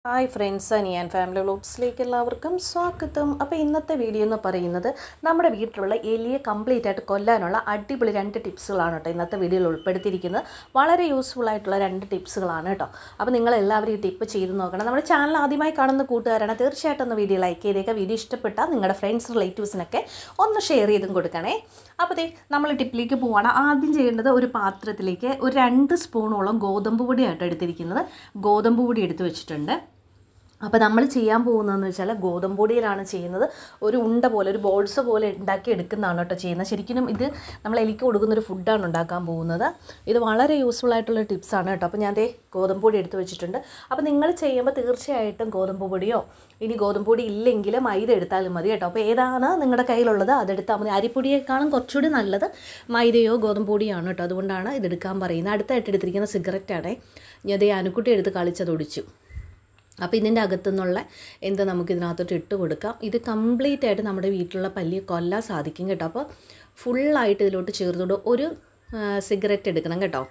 hi friends ഞാൻ family വ്ലോഗ്സിലേക്ക് എല്ലാവർക്കും സ്വാഗതം അപ്പോൾ ഇന്നത്തെ വീഡിയോ എന്ന് പറയുന്നത് നമ്മുടെ വീട്ടിലുള്ള എലിയെ കംപ്ലീറ്റ് ആയിട്ട് കൊല്ലാനുള്ള അടിപൊളി രണ്ട് ടിപ്സുകളാണ് കേട്ടോ ഇന്നത്തെ വീഡിയോയിൽ ഉൾപ്പെടുത്തിയിരിക്കുന്നത് വളരെ യൂസ്ഫുൾ ആയിട്ടുള്ള രണ്ട് ടിപ്സുകളാണ് കേട്ടോ അപ്പോൾ നിങ്ങൾ എല്ലാവരും ഈ ടിപ്പ് ചെയ്ത് നോക്കണം നമ്മുടെ ചാനൽ ആദ്യമായി കാണുന്ന കൂട്ടുകാരാണ് തീർച്ചയായിട്ടും ഒന്ന് വീഡിയോ ലൈക്ക് ചെയ്തേക്കുക വീഡിയോ ഇഷ്ടപ്പെട്ടാൽ നിങ്ങളുടെ ഫ്രണ്ട്സ് റിലേറ്റീവ്സിനൊക്കെ ഒന്ന് ഷെയർ ചെയ്തും കൊടുക്കണേ അപ്പോൾ ദേ നമ്മൾ ടിപ്പിലേക്ക് പോവാണ് ആദ്യം ചെയ്യേണ്ടത് ഒരു പാത്രത്തിലേക്ക് ഒരു രണ്ട് സ്പൂണോളം ഗോതമ്പ് പൊടിയായിട്ട് എടുത്തിരിക്കുന്നത് ഗോതമ്പ് പൊടി എടുത്ത് വെച്ചിട്ടുണ്ട് അപ്പോൾ നമ്മൾ ചെയ്യാൻ പോകുന്നതെന്ന് വെച്ചാൽ ഗോതമ്പ് പൊടിയിലാണ് ചെയ്യുന്നത് ഒരു ഉണ്ട പോലെ ഒരു ബോൾസ് പോലെ ഉണ്ടാക്കി എടുക്കുന്നതാണ് കേട്ടോ ചെയ്യുന്നത് ശരിക്കും ഇത് നമ്മൾ എലിക്ക് കൊടുക്കുന്ന ഒരു ഫുഡാണ് ഉണ്ടാക്കാൻ പോകുന്നത് ഇത് വളരെ യൂസ്ഫുൾ ആയിട്ടുള്ള ടിപ്സാണ് കേട്ടോ അപ്പോൾ ഞാൻ ദേ ഗോതമ്പ് പൊടി എടുത്ത് വെച്ചിട്ടുണ്ട് അപ്പോൾ നിങ്ങൾ ചെയ്യുമ്പോൾ തീർച്ചയായിട്ടും ഗോതമ്പ് പൊടിയോ ഇനി ഗോതമ്പ് പൊടി ഇല്ലെങ്കിൽ മൈദ എടുത്താലും മതി കേട്ടോ അപ്പോൾ ഏതാണ് നിങ്ങളുടെ കയ്യിലുള്ളത് അതെടുത്താൽ മതി അരിപ്പൊടിയേക്കാളും കുറച്ചുകൂടി നല്ലത് മൈദയോ ഗോതമ്പ് പൊടിയാണ് കേട്ടോ അതുകൊണ്ടാണ് ഇതെടുക്കാൻ പറയുന്നത് അടുത്തായിട്ട് എടുത്തിരിക്കുന്ന സിഗരറ്റാണ് ഞാൻ ദേ അനുക്കുട്ടി എടുത്ത് കളിച്ചതൊടിച്ചു അപ്പോൾ ഇതിൻ്റെ അകത്തുനിന്നുള്ള എന്ത് നമുക്ക് ഇതിനകത്തോട്ട് ഇട്ട് കൊടുക്കാം ഇത് കംപ്ലീറ്റ് ആയിട്ട് നമ്മുടെ വീട്ടിലുള്ള പല്ലിയെ കൊല്ലാൻ സാധിക്കും കേട്ടോ അപ്പോൾ ഫുള്ളായിട്ട് ഇതിലോട്ട് ചേർത്തുകൊണ്ട് ഒരു സിഗരറ്റ് എടുക്കണം കേട്ടോ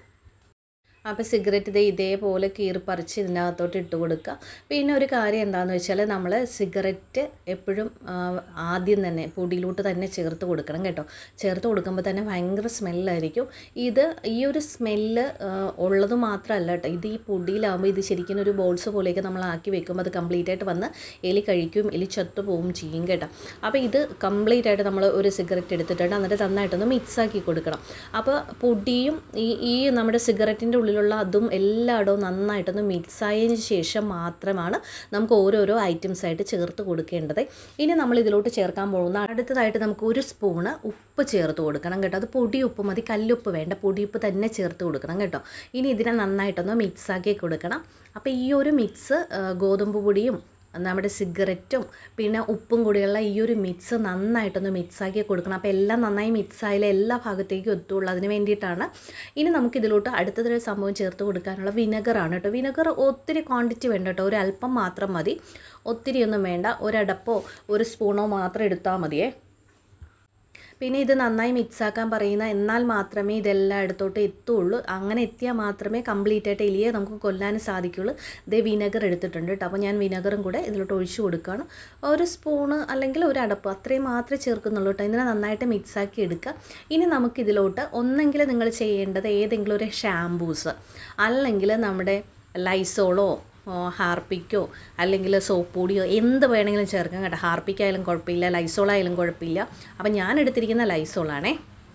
അപ്പോൾ സിഗരറ്റ് ഇതേ ഇതേപോലെ കീറിപ്പറിച്ച് ഇതിനകത്തോട്ട് ഇട്ട് കൊടുക്കുക പിന്നെ ഒരു കാര്യം എന്താണെന്ന് വെച്ചാൽ നമ്മൾ സിഗരറ്റ് എപ്പോഴും ആദ്യം തന്നെ പൊടിയിലോട്ട് തന്നെ ചേർത്ത് കൊടുക്കണം കേട്ടോ ചേർത്ത് കൊടുക്കുമ്പോൾ തന്നെ ഭയങ്കര സ്മെല്ലായിരിക്കും ഇത് ഈ ഒരു സ്മെല്ല് ഉള്ളത് മാത്രമല്ല കേട്ടോ ഇത് ഈ പൊടിയിലാകുമ്പോൾ ഇത് ശരിക്കും ഒരു ബോൾസ് പോലെയൊക്കെ നമ്മൾ ആക്കി വെക്കുമ്പോൾ അത് കംപ്ലീറ്റ് ആയിട്ട് വന്ന് എലി കഴിക്കും എലി ചത്തു പോവും ചെയ്യും കേട്ടോ അപ്പോൾ ഇത് കംപ്ലീറ്റ് ആയിട്ട് നമ്മൾ ഒരു സിഗരറ്റ് എടുത്തിട്ടുണ്ട് എന്നിട്ട് നന്നായിട്ടൊന്ന് മിക്സ് ആക്കി കൊടുക്കണം അപ്പോൾ പൊടിയും ഈ ഈ നമ്മുടെ സിഗരറ്റിൻ്റെ ഉള്ളിലുള്ള അതും എല്ലായിടവും നന്നായിട്ടൊന്ന് മിക്സ് ആയതിന് ശേഷം മാത്രമാണ് നമുക്ക് ഓരോരോ ഐറ്റംസ് ആയിട്ട് ചേർത്ത് കൊടുക്കേണ്ടത് ഇനി നമ്മൾ ഇതിലോട്ട് ചേർക്കാൻ പോകുന്ന അടുത്തതായിട്ട് നമുക്ക് ഒരു സ്പൂണ് ഉപ്പ് ചേർത്ത് കൊടുക്കണം കേട്ടോ അത് പൊടി ഉപ്പ് മതി കല്ലുപ്പ് വേണ്ട പൊടിയുപ്പ് തന്നെ ചേർത്ത് കൊടുക്കണം കേട്ടോ ഇനി ഇതിനെ നന്നായിട്ടൊന്ന് മിക്സ് ആക്കി കൊടുക്കണം അപ്പോൾ ഈ ഒരു മിക്സ് ഗോതമ്പ് പൊടിയും നമ്മുടെ സിഗരറ്റും പിന്നെ ഉപ്പും കൂടിയുള്ള ഈ ഒരു മിക്സ് നന്നായിട്ടൊന്ന് മിക്സാക്കി കൊടുക്കണം അപ്പോൾ എല്ലാം നന്നായി മിക്സായാലും എല്ലാ ഭാഗത്തേക്കും എത്തുള്ളൂ അതിന് വേണ്ടിയിട്ടാണ് ഇനി നമുക്ക് ഇതിലോട്ട് അടുത്തതൊരു സംഭവം ചേർത്ത് കൊടുക്കാനുള്ള വിനെഗറാണ് കേട്ടോ വിനെഗർ ഒത്തിരി ക്വാണ്ടിറ്റി വേണ്ട കേട്ടോ ഒരു അല്പം മാത്രം മതി ഒത്തിരി ഒന്നും വേണ്ട ഒരടപ്പോ ഒരു സ്പൂണോ മാത്രം എടുത്താൽ മതിയേ പിന്നെ ഇത് നന്നായി മിക്സാക്കാൻ പറയുന്ന എന്നാൽ മാത്രമേ ഇതെല്ലാം ഇടത്തോട്ട് എത്തുള്ളൂ അങ്ങനെ എത്തിയാൽ മാത്രമേ കംപ്ലീറ്റ് ആയിട്ട് എലിയെ നമുക്ക് കൊല്ലാൻ സാധിക്കുള്ളൂ ഇതേ വിനെഗർ എടുത്തിട്ടുണ്ട് കേട്ടോ അപ്പോൾ ഞാൻ വിനെഗറും കൂടെ ഇതിലോട്ട് ഒഴിച്ചു കൊടുക്കുകയാണ് ഒരു സ്പൂണ് അല്ലെങ്കിൽ ഒരു അടപ്പ് അത്രയും മാത്രമേ ചേർക്കുന്നുള്ളൂ കേട്ടോ ഇതിനെ നന്നായിട്ട് മിക്സാക്കി എടുക്കുക ഇനി നമുക്കിതിലോട്ട് ഒന്നെങ്കിൽ നിങ്ങൾ ചെയ്യേണ്ടത് ഏതെങ്കിലും ഒരു ഷാംപൂസ് അല്ലെങ്കിൽ നമ്മുടെ ലൈസോളോ ഹാർപ്പിക്കോ അല്ലെങ്കിൽ സോപ്പ് പൊടിയോ എന്ത് വേണമെങ്കിലും ചേർക്കാം കേട്ടോ ഹാർപ്പിക്കായാലും കുഴപ്പമില്ല ലൈസോളായാലും കുഴപ്പമില്ല അപ്പം ഞാൻ എടുത്തിരിക്കുന്ന ലൈസോളാണേ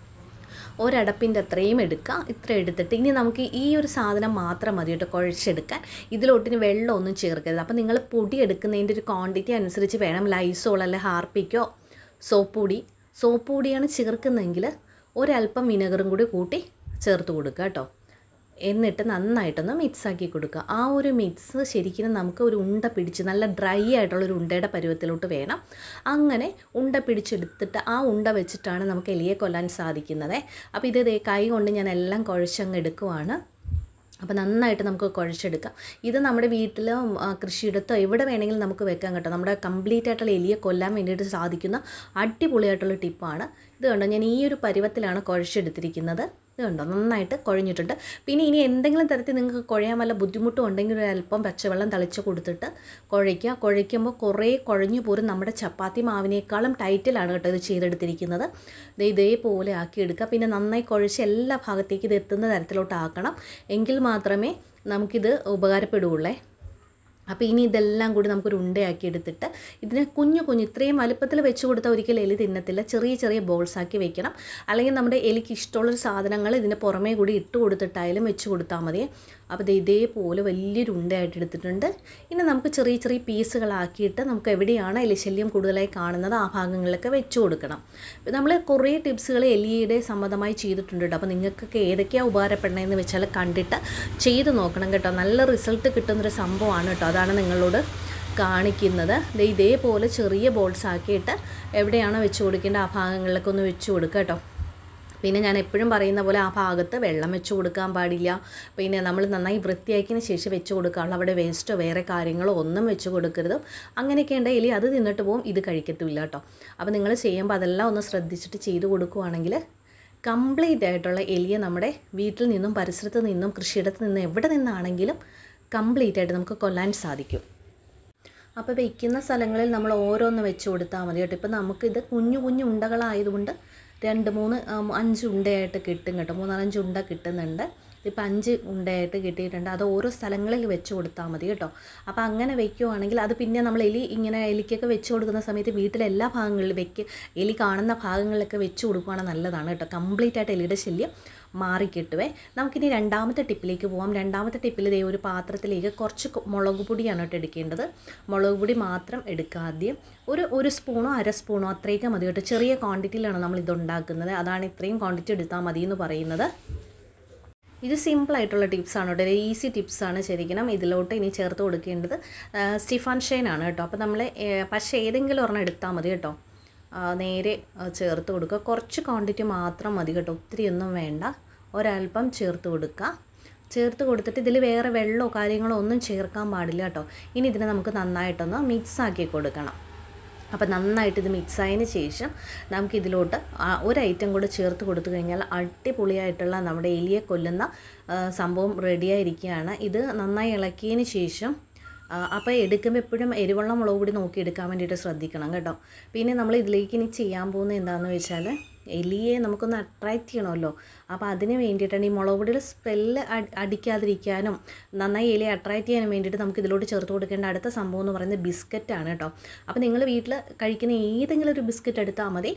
ഒരടപ്പിൻ്റെ അത്രയും എടുക്കുക ഇത്ര എടുത്തിട്ട് ഇനി നമുക്ക് ഈ ഒരു സാധനം മാത്രം മതി കേട്ടോ കുഴച്ചെടുക്കാൻ ഇതിലോട്ടിന് വെള്ളമൊന്നും ചേർക്കരുത് അപ്പോൾ നിങ്ങൾ പൊടി എടുക്കുന്നതിൻ്റെ ഒരു ക്വാണ്ടിറ്റി അനുസരിച്ച് വേണം ലൈസോൾ അല്ലെ ഹാർപ്പിക്കോ സോപ്പ് പൊടി സോപ്പ് പൊടിയാണ് ചേർക്കുന്നതെങ്കിൽ ഒരല്പം വിനെഗറും കൂടി കൂട്ടി ചേർത്ത് കൊടുക്കുക കേട്ടോ എന്നിട്ട് നന്നായിട്ടൊന്ന് മിക്സാക്കി കൊടുക്കുക ആ ഒരു മിക്സ് ശരിക്കും നമുക്ക് ഒരു ഉണ്ട പിടിച്ച് നല്ല ഡ്രൈ ആയിട്ടുള്ള ഒരു ഉണ്ടയുടെ പരുവത്തിലോട്ട് വേണം അങ്ങനെ ഉണ്ട പിടിച്ചെടുത്തിട്ട് ആ ഉണ്ട വെച്ചിട്ടാണ് നമുക്ക് എലിയെ കൊല്ലാൻ സാധിക്കുന്നത് അപ്പോൾ ഇത് കൈ കൊണ്ട് ഞാൻ എല്ലാം കുഴച്ചങ്ങ് എടുക്കുവാണ് അപ്പോൾ നന്നായിട്ട് നമുക്ക് കുഴച്ചെടുക്കാം ഇത് നമ്മുടെ വീട്ടിലോ കൃഷിയിടത്തോ എവിടെ വേണമെങ്കിലും നമുക്ക് വെക്കാൻ കേട്ടോ നമ്മുടെ കംപ്ലീറ്റ് ആയിട്ടുള്ള എലിയെ കൊല്ലാൻ വേണ്ടിയിട്ട് സാധിക്കുന്ന അടിപൊളിയായിട്ടുള്ള ടിപ്പാണ് ഇത് കണ്ടോ ഞാൻ ഈ ഒരു പരുവത്തിലാണ് കുഴച്ചെടുത്തിരിക്കുന്നത് ഇത് കണ്ടോ നന്നായിട്ട് കുഴഞ്ഞിട്ടുണ്ട് പിന്നെ ഇനി എന്തെങ്കിലും തരത്തിൽ നിങ്ങൾക്ക് കുഴയാൻ വല്ല ബുദ്ധിമുട്ടും ഉണ്ടെങ്കിൽ ഒരു അല്പം പച്ചവെള്ളം തളിച്ച് കൊടുത്തിട്ട് കുഴയ്ക്കുക കുഴയ്ക്കുമ്പോൾ കുറേ കുഴഞ്ഞു പോരും നമ്മുടെ ചപ്പാത്തി മാവിനേക്കാളും ടൈറ്റിലാണ് കേട്ടോ ഇത് ചെയ്തെടുത്തിരിക്കുന്നത് ഇത് ഇതേപോലെ ആക്കിയെടുക്കുക പിന്നെ നന്നായി കുഴച്ച് എല്ലാ ഭാഗത്തേക്ക് ഇത് എത്തുന്ന തരത്തിലോട്ട് ആക്കണം എങ്കിൽ മാത്രമേ നമുക്കിത് ഉപകാരപ്പെടുകയുള്ളേ അപ്പോൾ ഇനി ഇതെല്ലാം കൂടി നമുക്കൊരു ഉണ്ടയാക്കി എടുത്തിട്ട് ഇതിനെ കുഞ്ഞു കുഞ്ഞു ഇത്രയും വലുപ്പത്തിൽ വെച്ച് കൊടുത്താൽ ഒരിക്കലും എലി തിന്നത്തില്ല ചെറിയ ചെറിയ ബോൾസ് ആക്കി വെക്കണം അല്ലെങ്കിൽ നമ്മുടെ എലിക്ക് ഇഷ്ടമുള്ളൊരു സാധനങ്ങൾ ഇതിൻ്റെ പുറമേ കൂടി ഇട്ട് കൊടുത്തിട്ടായാലും വെച്ച് കൊടുത്താൽ മതി അപ്പോൾ ഇത് ഇതേപോലെ വലിയൊരു ഉണ്ടയായിട്ട് എടുത്തിട്ടുണ്ട് ഇനി നമുക്ക് ചെറിയ ചെറിയ പീസുകളാക്കിയിട്ട് നമുക്ക് എവിടെയാണ് എലിശല്യം കൂടുതലായി കാണുന്നത് ആ ഭാഗങ്ങളിലൊക്കെ വെച്ച് കൊടുക്കണം നമ്മൾ കുറേ ടിപ്സുകൾ എലിയുടെ സംബന്ധമായി ചെയ്തിട്ടുണ്ട് കേട്ടോ അപ്പോൾ നിങ്ങൾക്കൊക്കെ ഏതൊക്കെയാണ് ഉപകാരപ്പെടണമെന്ന് വെച്ചാൽ കണ്ടിട്ട് ചെയ്ത് നോക്കണം കേട്ടോ നല്ല റിസൾട്ട് കിട്ടുന്നൊരു സംഭവമാണ് കേട്ടോ അതാണ് നിങ്ങളോട് കാണിക്കുന്നത് ഇതേപോലെ ചെറിയ ബോൾസ് ആക്കിയിട്ട് എവിടെയാണോ വെച്ച് കൊടുക്കേണ്ട ആ ഭാഗങ്ങളിലൊക്കെ ഒന്ന് വെച്ച് കൊടുക്കുക കേട്ടോ പിന്നെ ഞാൻ എപ്പോഴും പറയുന്ന പോലെ ആ ഭാഗത്ത് വെള്ളം വെച്ച് കൊടുക്കാൻ പാടില്ല പിന്നെ നമ്മൾ നന്നായി വൃത്തിയാക്കിയതിന് ശേഷം വെച്ച് കൊടുക്കാറുള്ളൂ അവിടെ വേസ്റ്റോ വേറെ കാര്യങ്ങളോ ഒന്നും വെച്ച് കൊടുക്കരുത് അങ്ങനെയൊക്കെ ഉണ്ട് എലി അത് തിന്നിട്ട് പോകും ഇത് കഴിക്കത്തില്ല കേട്ടോ അപ്പോൾ നിങ്ങൾ ചെയ്യുമ്പോൾ അതെല്ലാം ഒന്ന് ശ്രദ്ധിച്ചിട്ട് ചെയ്ത് കൊടുക്കുവാണെങ്കിൽ കംപ്ലീറ്റ് ആയിട്ടുള്ള എലിയെ നമ്മുടെ വീട്ടിൽ നിന്നും പരിസരത്ത് നിന്നും കൃഷിയിടത്ത് നിന്നും എവിടെ നിന്നാണെങ്കിലും കംപ്ലീറ്റ് ആയിട്ട് നമുക്ക് കൊല്ലാൻ സാധിക്കും അപ്പോൾ വെക്കുന്ന സ്ഥലങ്ങളിൽ നമ്മൾ ഓരോന്ന് വെച്ച് കൊടുത്താൽ മതി കേട്ടോ ഇപ്പം നമുക്കിത് കുഞ്ഞു കുഞ്ഞു ഉണ്ടകളായതുകൊണ്ട് രണ്ട് മൂന്ന് ഉം, അഞ്ച് ഉണ്ടയായിട്ട് കിട്ടും കേട്ടോ മൂന്നാലഞ്ച് ഉണ്ട കിട്ടുന്നുണ്ട് ഇപ്പം അഞ്ച് ഉണ്ടയായിട്ട് കിട്ടിയിട്ടുണ്ട് അത് ഓരോ സ്ഥലങ്ങളിൽ വെച്ച് കൊടുത്താൽ മതി കേട്ടോ അപ്പോൾ അങ്ങനെ വെക്കുവാണെങ്കിൽ അത് പിന്നെ നമ്മൾ എലി ഇങ്ങനെ എലിക്കൊക്കെ വെച്ച് കൊടുക്കുന്ന സമയത്ത് വീട്ടിലെ എല്ലാ ഭാഗങ്ങളിലും വെക്ക് എലി കാണുന്ന ഭാഗങ്ങളിലൊക്കെ വെച്ച് കൊടുക്കുകയാണെങ്കിൽ നല്ലതാണ് കേട്ടോ കംപ്ലീറ്റ് ആയിട്ട് എലിയുടെ ശല്യം മാറിക്കിട്ടുവേ നമുക്കിനി രണ്ടാമത്തെ ടിപ്പിലേക്ക് പോകാം രണ്ടാമത്തെ ടിപ്പിൽ ദേ ഒരു പാത്രത്തിലേക്ക് കുറച്ച് കു- മുളക് പൊടിയാണ് കേട്ടോ എടുക്കേണ്ടത് മുളക് പൊടി മാത്രം എടുക്കുക ആദ്യം ഒരു ഒരു സ്പൂണോ അര സ്പൂണോ അത്രയൊക്കെ മതി കേട്ടോ ചെറിയ ക്വാണ്ടിറ്റിയിലാണ് നമ്മൾ ഇത് ഉണ്ടാക്കുന്നത് അതാണ് ഇത്രയും ക്വാണ്ടിറ്റി എടുത്താൽ മതി എന്ന് പറയുന്നത് ഇത് സിമ്പിളായിട്ടുള്ള ടിപ്സാണ് കേട്ടോ ഈസി ടിപ്സാണ് ശരിക്കും ഇതിലോട്ട് ഇനി ചേർത്ത് കൊടുക്കേണ്ടത് ആ, സ്റ്റിഫാൻ ഷൈൻ ആണ് കേട്ടോ അപ്പോൾ നമ്മൾ പക്ഷേ ഏതെങ്കിലും ഒരെണ്ണം എടുത്താൽ മതി കേട്ടോ ആ, നേരെ ആ, ചേർത്ത് കൊടുക്കുക കുറച്ച് ക്വാണ്ടിറ്റി മാത്രം മതി കേട്ടോ ഒത്തിരി ഒന്നും വേണ്ട ഒരല്പം ചേർത്ത് കൊടുക്കുക ചേർത്ത് കൊടുത്തിട്ട് ഇതിൽ വേറെ വെള്ളമോ കാര്യങ്ങളോ ഒന്നും ചേർക്കാൻ പാടില്ല കേട്ടോ ഇനി ഇതിനെ നമുക്ക് നന്നായിട്ടൊന്ന് മിക്സ് ആക്കി കൊടുക്കണം അപ്പോൾ നന്നായിട്ട് ഇത് മിക്സ് ആയതിന് ശേഷം നമുക്ക് ഇതിലോട്ട് ആ ഒരു ഐറ്റം കൂടെ ചേർത്ത് കൊടുത്തു കഴിഞ്ഞാൽ അടിപൊളിയായിട്ടുള്ള നമ്മുടെ എലിയെ കൊല്ലുന്ന ആ, സംഭവം റെഡിയായിരിക്കുകയാണ് ഇത് നന്നായി ഇളക്കിയതിന് ശേഷം ആ, അപ്പോൾ എടുക്കുമ്പോൾ എപ്പോഴും എരിവെള്ള മുളക് പൊടി നോക്കി എടുക്കാൻ വേണ്ടിയിട്ട് ശ്രദ്ധിക്കണം കേട്ടോ പിന്നെ നമ്മൾ ഇതിലേക്ക് ഇനി ചെയ്യാൻ പോകുന്നത് എന്താണെന്ന് വെച്ചാൽ എലിയെ നമുക്കൊന്ന് അട്രാക്റ്റ് ചെയ്യണമല്ലോ അപ്പോൾ അതിന് വേണ്ടിയിട്ടാണ് ഈ മുളക് പൊടിയുടെ സ്മെല്ല് അടിക്കാതിരിക്കാനും നന്നായി എലിയെ അട്രാക്റ്റ് ചെയ്യാനും വേണ്ടിയിട്ട് നമുക്ക് ഇതിലോട്ട് ചേർത്ത് കൊടുക്കേണ്ട അടുത്ത സംഭവം എന്ന് പറയുന്നത് ബിസ്ക്കറ്റാണ് കേട്ടോ അപ്പോൾ നിങ്ങൾ വീട്ടിൽ കഴിക്കുന്ന ഏതെങ്കിലും ഒരു ബിസ്ക്കറ്റ് എടുത്താൽ മതി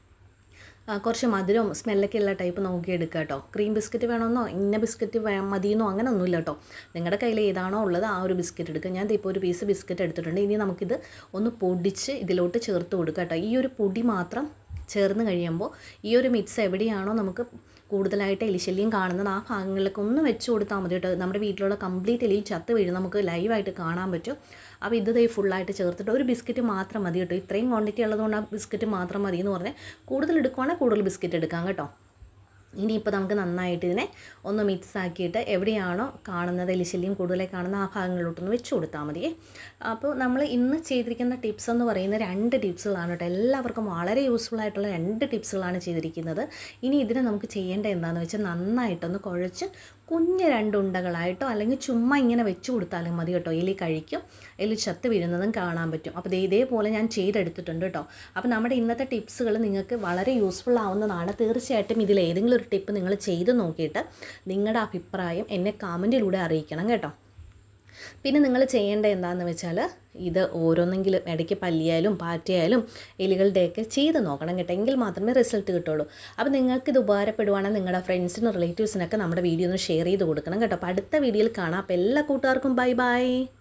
ആ, കുറച്ച് മധുരവും സ്മെല്ലൊക്കെ ഉള്ള ടൈപ്പ് നോക്കി എടുക്കുക കേട്ടോ ക്രീം ബിസ്ക്കറ്റ് വേണമെന്നോ ഇന്ന ബിസ്ക്കറ്റ് വേ മതിയെന്നോ അങ്ങനെ ഒന്നുമില്ല കേട്ടോ നിങ്ങളുടെ കയ്യിൽ ഏതാണോ ഉള്ളത് ആ ഒരു ബിസ്ക്കറ്റ് എടുക്കുക ഞാൻ ഇപ്പോൾ ഒരു പീസ് ബിസ്ക്കറ്റ് എടുത്തിട്ടുണ്ട് ഇനി നമുക്കിത് ഒന്ന് പൊടിച്ച് ഇതിലോട്ട് ചേർത്ത് കൊടുക്കുക കേട്ടോ ഈ ഒരു പൊടി മാത്രം ചേർന്ന് കഴിയുമ്പോൾ ഈ ഒരു മിക്സ് എവിടെയാണോ നമുക്ക് കൂടുതലായിട്ട് എലിശല്യം കാണുന്നത് ആ ഭാഗങ്ങളിലേക്ക് ഒന്ന് വെച്ച് കൊടുത്താൽ മതി കേട്ടോ നമ്മുടെ വീട്ടിലുള്ള കംപ്ലീറ്റ് എലിയും ചത്ത് വീഴും നമുക്ക് ലൈവായിട്ട് കാണാൻ പറ്റും അപ്പോൾ ഇത് ദേ ഫുള്ളായിട്ട് ചേർത്തിട്ട് ഒരു ബിസ്ക്കറ്റ് മാത്രം മതി കേട്ടോ ഇത്രയും ക്വാണ്ടിറ്റി ഉള്ളതുകൊണ്ട് ആ ബിസ്ക്കറ്റ് മാത്രം മതി എന്ന് പറഞ്ഞാൽ കൂടുതൽ എടുക്കുവാണെങ്കിൽ കൂടുതൽ ബിസ്ക്കറ്റ് എടുക്കാം കേട്ടോ ഇനിയിപ്പോൾ നമുക്ക് നന്നായിട്ട് ഇതിനെ ഒന്ന് മിക്സ് ആക്കിയിട്ട് എവിടെയാണോ കാണുന്നത് എലിശല്യം കൂടുതലായി കാണുന്ന ആ ഭാഗങ്ങളിലോട്ടൊന്ന് വെച്ച് കൊടുത്താൽ മതിയേ അപ്പോൾ നമ്മൾ ഇന്ന് ചെയ്തിരിക്കുന്ന ടിപ്സ് എന്ന് പറയുന്ന രണ്ട് ടിപ്സുകളാണ് കേട്ടോ എല്ലാവർക്കും വളരെ യൂസ്ഫുൾ ആയിട്ടുള്ള രണ്ട് ടിപ്സുകളാണ് ചെയ്തിരിക്കുന്നത് ഇനി ഇതിന് നമുക്ക് ചെയ്യേണ്ട എന്താണെന്ന് വെച്ചാൽ നന്നായിട്ടൊന്ന് കുഴച്ച് കുഞ്ഞ് രണ്ട് ഉണ്ടകളായിട്ടോ അല്ലെങ്കിൽ ചുമ്മാ ഇങ്ങനെ വെച്ച് കൊടുത്താലും മതി കേട്ടോ എലി കഴിക്കും എലി ചത്ത് വീഴുന്നതും കാണാൻ പറ്റും അപ്പോൾ ദേ ഇതേപോലെ ഞാൻ ചെയ്തെടുത്തിട്ടുണ്ട് കേട്ടോ അപ്പോൾ നമ്മുടെ ഇന്നത്തെ ടിപ്സുകൾ നിങ്ങൾക്ക് വളരെ യൂസ്ഫുൾ ആവുന്നതാണ് തീർച്ചയായിട്ടും ഇതിൽ ഏതെങ്കിലും ഒരു ടിപ്പ് നിങ്ങൾ ചെയ്ത് നോക്കിയിട്ട് നിങ്ങളുടെ അഭിപ്രായം എന്നെ കമൻറ്റിലൂടെ അറിയിക്കണം കേട്ടോ പിന്നെ നിങ്ങൾ ചെയ്യേണ്ട എന്താണെന്ന് വെച്ചാൽ ഇത് ഓരോന്നെങ്കിലും ഇടയ്ക്ക് പല്ലിയായാലും പാറ്റയായാലും എലികളുടെയൊക്കെ ചെയ്ത് നോക്കണം കേട്ടോ എങ്കിൽ മാത്രമേ റിസൾട്ട് കിട്ടുള്ളൂ അപ്പോൾ നിങ്ങൾക്ക് ഇത് ഉപകാരപ്പെടുവാണെങ്കിൽ നിങ്ങളുടെ ഫ്രണ്ട്സിനും റിലേറ്റീവ്സിനൊക്കെ നമ്മുടെ വീഡിയോ ഒന്ന് ഷെയർ ചെയ്ത് കൊടുക്കണം കേട്ടോ അപ്പോൾ അടുത്ത വീഡിയോയിൽ കാണാം അപ്പോൾ എല്ലാ കൂട്ടുകാർക്കും ബൈ ബൈ